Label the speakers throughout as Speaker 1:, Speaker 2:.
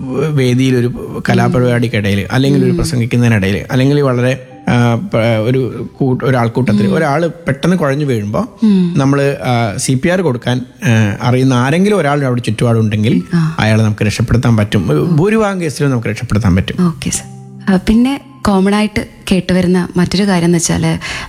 Speaker 1: വേദിയിൽ ഒരു കലാപരിപാടിക്കിടയിൽ അല്ലെങ്കിൽ ഒരു പ്രസംഗിക്കുന്നതിനിടയിൽ അല്ലെങ്കിൽ വളരെ ആ, പ- ഒരു കൂ- ഒരാൾക്കൂട്ടത്തിൽ ഒരാൾ പെട്ടെന്ന് കുഴഞ്ഞു വീഴുമ്പോൾ നമ്മൾ സി പി ആർ കൊടുക്കാൻ ആ, അറിയുന്ന ആരെങ്കിലും ഒരാൾ അവിടെ ചുറ്റുപാടുണ്ടെങ്കിൽ അയാളെ നമുക്ക് രക്ഷപ്പെടുത്താൻ പറ്റും ഭൂരിഭാഗം കേസിലും നമുക്ക് രക്ഷപ്പെടുത്താൻ പറ്റും
Speaker 2: ഓക്കെ സർ പിന്നെ കോമൺ ആയിട്ട് കേട്ടുവരുന്ന മറ്റൊരു കാര്യം എന്ന് വെച്ചാൽ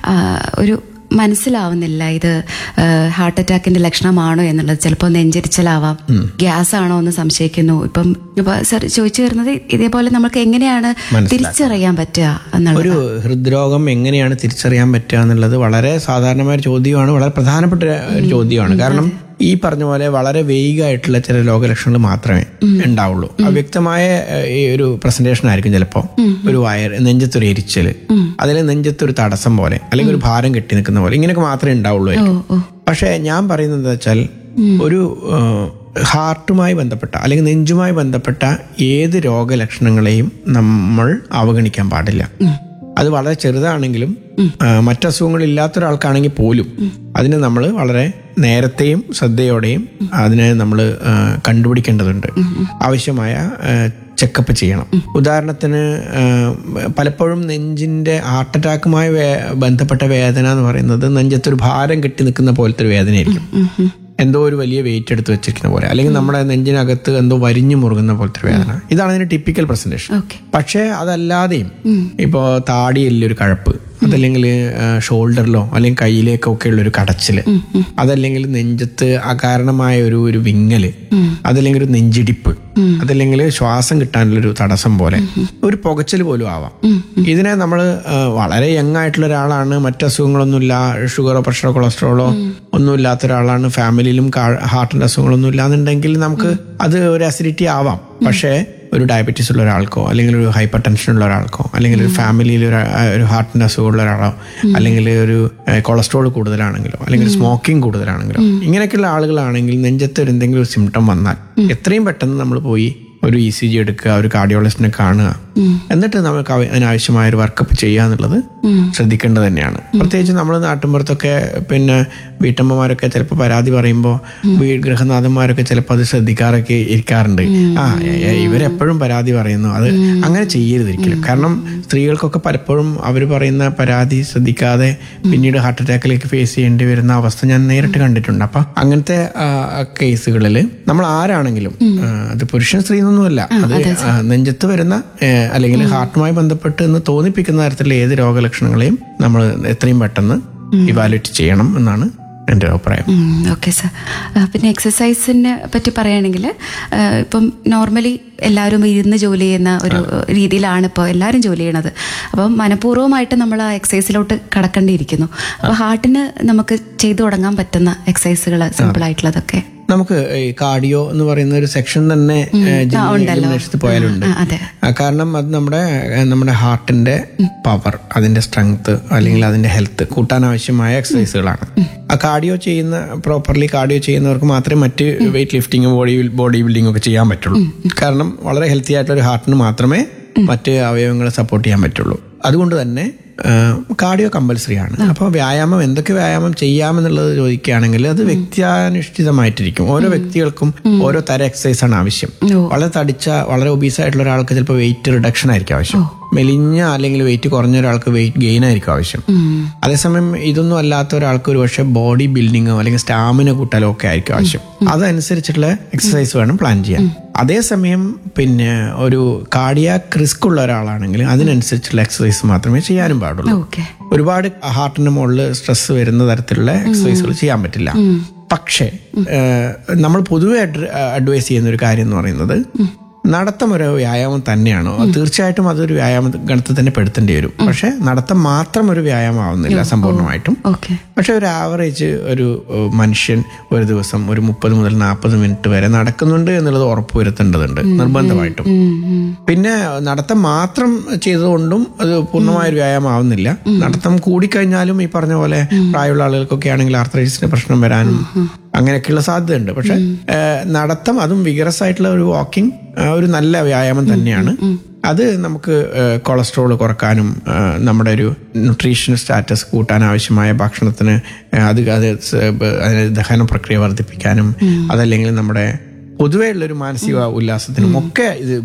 Speaker 2: ഒരു മനസ്സിലാവുന്നില്ല ഇത് ഹാർട്ട് അറ്റാക്കിന്റെ ലക്ഷണമാണോ എന്നുള്ളത് ചിലപ്പോൾ നെഞ്ചരിച്ചലാവാം ഗ്യാസ് ആണോ എന്ന് സംശയിക്കുന്നു ഇപ്പം ഇപ്പൊ സർ ചോദിച്ചു വരുന്നത് ഇതേപോലെ നമുക്ക് എങ്ങനെയാണ് തിരിച്ചറിയാൻ പറ്റുക എന്നുള്ളത്
Speaker 1: ഒരു ഹൃദ്രോഗം എങ്ങനെയാണ് തിരിച്ചറിയാൻ പറ്റുക എന്നുള്ളത് വളരെ സാധാരണമായ ഒരു ചോദ്യമാണ് വളരെ പ്രധാനപ്പെട്ട ഒരു ചോദ്യമാണ് കാരണം ഈ പറഞ്ഞ പോലെ വളരെ വേഗമായിട്ടുള്ള ചില രോഗലക്ഷണങ്ങൾ മാത്രമേ ഉണ്ടാവുള്ളൂ അവ്യക്തമായ ഏഹ്, ഈ ഒരു പ്രസന്റേഷൻ ആയിരിക്കും ചിലപ്പോൾ ഒരു വയർ നെഞ്ചത്തൊരു എരിച്ചല് അതിൽ നെഞ്ചത്തൊരു തടസ്സം പോലെ അല്ലെങ്കിൽ ഒരു ഭാരം കെട്ടി നിൽക്കുന്ന പോലെ ഇങ്ങനെയൊക്കെ മാത്രമേ ഉണ്ടാവുള്ളൂ
Speaker 2: ഓ
Speaker 1: പക്ഷേ ഞാൻ പറയുന്നത് എന്താ വെച്ചാൽ ഒരു ഏഹ്, ഹാർട്ടുമായി ബന്ധപ്പെട്ട അല്ലെങ്കിൽ നെഞ്ചുമായി ബന്ധപ്പെട്ട ഏത് രോഗലക്ഷണങ്ങളെയും നമ്മൾ അവഗണിക്കാൻ പാടില്ല അത് വളരെ ചെറുതാണെങ്കിലും ആ, മറ്റസുഖങ്ങൾ ഇല്ലാത്ത ഒരാൾക്കാണെങ്കിൽ പോലും അതിന് നമ്മൾ വളരെ നേരത്തെയും ശ്രദ്ധയോടെയും അതിനെ നമ്മൾ കണ്ടുപിടിക്കേണ്ടതുണ്ട് ആവശ്യമായ ചെക്കപ്പ് ചെയ്യണം ഉദാഹരണത്തിന് ആ, പലപ്പോഴും നെഞ്ചിന്റെ ഹാർട്ട് അറ്റാക്കുമായി വേ- ബന്ധപ്പെട്ട വേദന എന്ന് പറയുന്നത് നെഞ്ചത്തൊരു ഭാരം കെട്ടി നിൽക്കുന്ന പോലത്തെ ഒരു വേദനയായിരിക്കും എന്തോ ഒരു വലിയ വെയിറ്റ് എടുത്ത് വെച്ചിരിക്കുന്ന പോലെ അല്ലെങ്കിൽ നമ്മുടെ നെഞ്ചിനകത്ത് എന്തോ വരിഞ്ഞു മുറുകുന്ന പോലത്തെ ഒരു വേദന ഇതാണ് അതിന്റെ ടിപ്പിക്കൽ പ്രസന്റേഷൻ
Speaker 2: ഓക്കെ
Speaker 1: പക്ഷേ അതല്ലാതെയും ഇപ്പോൾ താടിയല്ലൊരു കഴപ്പ് അതല്ലെങ്കിൽ ഷോൾഡറിലോ അല്ലെങ്കിൽ കയ്യിലേക്കോ ഒക്കെ ഉള്ള ഒരു കടച്ചില് അതല്ലെങ്കിൽ നെഞ്ചത്ത് അകാരണമായ ഒരു ഒരു വിങ്ങല് അതല്ലെങ്കിൽ ഒരു നെഞ്ചിടിപ്പ് അതല്ലെങ്കിൽ ശ്വാസം കിട്ടാനുള്ള ഒരു തടസ്സം പോലെ ഒരു പുകച്ചിൽ പോലും ആവാം ഇതിനെ നമ്മൾ വളരെ യങ് ആയിട്ടുള്ള ഒരാളാണ് മറ്റു അസുഖങ്ങളൊന്നുമില്ല ഷുഗറോ പ്രഷറോ കൊളസ്ട്രോളോ ഒന്നും ഇല്ലാത്ത ഒരാളാണ് ഫാമിലിയിലും ഹാർട്ടിന്റെ അസുഖങ്ങളൊന്നും ഇല്ലാന്നുണ്ടെങ്കിൽ നമുക്ക് അത് ഒരു അസിഡിറ്റി ആവാം പക്ഷേ ഒരു ഡയബറ്റീസ് ഉള്ള ഒരാൾക്കോ അല്ലെങ്കിൽ ഒരു ഹൈപ്പർ ടെൻഷൻ ഉള്ള ഒരാൾക്കോ അല്ലെങ്കിൽ ഒരു ഫാമിലിയിൽ ഒരു ഒരു ഹാർട്ടിന്റെ അസുഖമുള്ള ഒരാളോ അല്ലെങ്കിൽ ഒരു കൊളസ്ട്രോൾ കൂടുതലാണെങ്കിലോ അല്ലെങ്കിൽ സ്മോക്കിംഗ് കൂടുതലാണെങ്കിലോ ഇങ്ങനെയൊക്കെയുള്ള ആളുകളാണെങ്കിൽ നെഞ്ചത്ത് ഒരു എന്തെങ്കിലും ഒരു സിംറ്റം വന്നാൽ എത്രയും പെട്ടെന്ന് നമ്മൾ പോയി ഒരു ഇ സി ജി എടുക്കുക ഒരു കാർഡിയോളജിസ്റ്റിനെ കാണുക എന്നിട്ട് നമുക്ക് അവ- അതിനാവശ്യമായ ഒരു വർക്കപ്പ് ചെയ്യുക എന്നുള്ളത് ശ്രദ്ധിക്കേണ്ടത് തന്നെയാണ് പ്രത്യേകിച്ച് നമ്മൾ നാട്ടിൻപുറത്തൊക്കെ പിന്നെ വീട്ടമ്മമാരൊക്കെ ചിലപ്പോൾ പരാതി പറയുമ്പോൾ വീ ഗൃഹനാഥന്മാരൊക്കെ ചിലപ്പോൾ അത് ശ്രദ്ധിക്കാറൊക്കെ ഇരിക്കാറുണ്ട് ആ എ- എ- ഇവരെപ്പോഴും പരാതി പറയുന്നു അത് അങ്ങനെ ചെയ്യരുതിരിക്കലും കാരണം സ്ത്രീകൾക്കൊക്കെ പലപ്പോഴും അവർ പറയുന്ന പരാതി ശ്രദ്ധിക്കാതെ പിന്നീട് ഹാർട്ട് അറ്റാക്കിലേക്ക് ഫേസ് ചെയ്യേണ്ടി വരുന്ന അവസ്ഥ ഞാൻ നേരിട്ട് കണ്ടിട്ടുണ്ട് അപ്പൊ അങ്ങനത്തെ കേസുകളിൽ നമ്മൾ ആരാണെങ്കിലും ആ, അത് പുരുഷൻ സ്ത്രീ എന്നൊന്നുമല്ല അത് ആ, നെഞ്ചത്ത് വരുന്ന ഏ, അല്ലെങ്കിൽ ഹാർട്ടുമായി ബന്ധപ്പെട്ട് എന്ന് തോന്നിപ്പിക്കുന്ന തരത്തിലുള്ള ഏത് രോഗലക്ഷണങ്ങളെയും നമ്മൾ എത്രയും പെട്ടെന്ന് ഇവാലുവേറ്റ് ചെയ്യണം എന്നാണ് എൻ്റെ അഭിപ്രായം
Speaker 2: ഓക്കെ സാർ പിന്നെ എക്സസൈസിനെ പറ്റി പറയുകയാണെങ്കിൽ ഇപ്പം നോർമലി എല്ലാവരും ഇരുന്ന് ജോലി ചെയ്യുന്ന ഒരു രീതിയിലാണ് ഇപ്പോൾ എല്ലാവരും ജോലി ചെയ്യണത് അപ്പം മനഃപൂർവ്വമായിട്ട് നമ്മൾ ആ എക്സസൈസിലോട്ട് കടക്കേണ്ടിയിരിക്കുന്നു അപ്പോൾ ഹാർട്ടിന് നമുക്ക് ചെയ്തു തുടങ്ങാൻ പറ്റുന്ന എക്സസൈസുകൾ സിമ്പിൾ ആയിട്ടുള്ളതൊക്കെ
Speaker 1: നമുക്ക് ഈ കാർഡിയോ എന്ന് പറയുന്ന ഒരു സെക്ഷൻ തന്നെ ജിംനേഷ്യത്തിൽ പോയാലുണ്ട്
Speaker 2: ആ, അതെ
Speaker 1: ആ, കാരണം അത് നമ്മുടെ ഏ, നമ്മുടെ ഹാർട്ടിന്റെ പവർ അതിന്റെ സ്ട്രെങ്ത് അല്ലെങ്കിൽ അതിന്റെ ഹെൽത്ത് കൂട്ടാൻ ആവശ്യമായ എക്സസൈസുകളാണ് ആ കാർഡിയോ ചെയ്യുന്ന പ്രോപ്പർലി കാർഡിയോ ചെയ്യുന്നവർക്ക് മാത്രമേ മറ്റ് weight lifting body body building ഒക്കെ ചെയ്യാൻ പറ്റുള്ളൂ കാരണം വളരെ ഹെൽത്തി ആയിട്ടുള്ള ഒരു ഹാർട്ടിന് മാത്രമേ മറ്റ് അവയവങ്ങളെ സപ്പോർട്ട് ചെയ്യാൻ പറ്റുള്ളൂ അതുകൊണ്ട് തന്നെ കാർഡിയോ കമ്പൽസറി ആണ് അപ്പോൾ വ്യായാമം എന്തൊക്കെ വ്യായാമം ചെയ്യാമെന്നുള്ളത് ചോദിക്കുകയാണെങ്കിൽ അത് വ്യക്തിയാനുഷ്ഠിതമായിട്ടിരിക്കും ഓരോ വ്യക്തികൾക്കും ഓരോ തരം എക്സസൈസ് ആണ് ആവശ്യം
Speaker 2: ഓ.
Speaker 1: വളരെ തടിച്ച വളരെ ഒബീസ് ആയിട്ടുള്ള ഒരാൾക്ക് ചിലപ്പോൾ വെയിറ്റ് റിഡക്ഷൻ ആയിരിക്കും ആവശ്യം മെലിഞ്ഞ അല്ലെങ്കിൽ വെയിറ്റ് കുറഞ്ഞ ഒരാൾക്ക് വെയിറ്റ് ഗെയിൻ ആയിരിക്കും ആവശ്യം അതേസമയം ഇതൊന്നും അല്ലാത്ത ഒരാൾക്ക് ഒരു പക്ഷേ ബോഡി ബിൽഡിങ്ങോ അല്ലെങ്കിൽ സ്റ്റാമിന കൂട്ടാലോ ഒക്കെ ആയിരിക്കും ആവശ്യം അതനുസരിച്ചിട്ടുള്ള എക്സസൈസ് വേണം പ്ലാൻ ചെയ്യാൻ അതേസമയം പിന്നെ ഒരു കാർഡിയാക് റിസ്ക് ഉള്ള ഒരാളാണെങ്കിൽ അതിനനുസരിച്ചുള്ള എക്സസൈസ് മാത്രമേ ചെയ്യാനും പാടുള്ളൂ
Speaker 2: ഓക്കെ
Speaker 1: ഒരുപാട് ഹാർട്ടിന്റെ മുകളിൽ സ്ട്രെസ് വരുന്ന തരത്തിലുള്ള എക്സസൈസുകൾ ചെയ്യാൻ പറ്റില്ല പക്ഷേ ഏഹ്, നമ്മൾ പൊതുവെ അഡ്വൈസ് ചെയ്യുന്ന ഒരു കാര്യം എന്ന് പറയുന്നത് നടത്തം ഒരു വ്യായാമം തന്നെയാണോ തീർച്ചയായിട്ടും അതൊരു വ്യായാമ ഗണത്തിൽ തന്നെ പെടുത്തേണ്ടി വരും പക്ഷെ നടത്തം മാത്രം ഒരു വ്യായാമം ആവുന്നില്ല സമ്പൂർണ്ണമായിട്ടും
Speaker 2: ഓക്കെ
Speaker 1: പക്ഷെ ഒരു ആവറേജ് ഒരു ഏഹ്, മനുഷ്യൻ ഒരു ദിവസം ഒരു മുപ്പത് മുതൽ നാൽപ്പത് മിനിറ്റ് വരെ നടക്കുന്നുണ്ട് എന്നുള്ളത് ഉറപ്പുവരുത്തേണ്ടതുണ്ട് നിർബന്ധമായിട്ടും പിന്നെ നടത്തം മാത്രം ചെയ്തുകൊണ്ടും അത് പൂർണ്ണമായ ഒരു വ്യായാമം ആവുന്നില്ല നടത്തം കൂടിക്കഴിഞ്ഞാലും ഈ പറഞ്ഞ പോലെ പ്രായമുള്ള ആളുകൾക്കൊക്കെ ആണെങ്കിൽ ആർത്രൈറ്റിസിന്റെ പ്രശ്നം വരാനും അങ്ങനെയൊക്കെയുള്ള സാധ്യതയുണ്ട് പക്ഷെ ഏഹ്, നടത്തം അതും വിഗറസ് ആയിട്ടുള്ള ഒരു വാക്കിംഗ് ഒരു നല്ല വ്യായാമം തന്നെയാണ് അത് നമുക്ക് കൊളസ്ട്രോൾ കുറക്കാനും ആ, നമ്മുടെ ഒരു ന്യൂട്രീഷൻ സ്റ്റാറ്റസ് കൂട്ടാൻ ആവശ്യമായ ഭക്ഷണത്തിന് ആ, അത് അത് സ- ബ- അതിന് ദഹന പ്രക്രിയ വർദ്ധിപ്പിക്കാനും അതല്ലെങ്കിൽ നമ്മുടെ പൊതുവേ ഉള്ളൊരു മാനസിക ഉല്ലാസത്തിനും ഒക്കെ ഇത്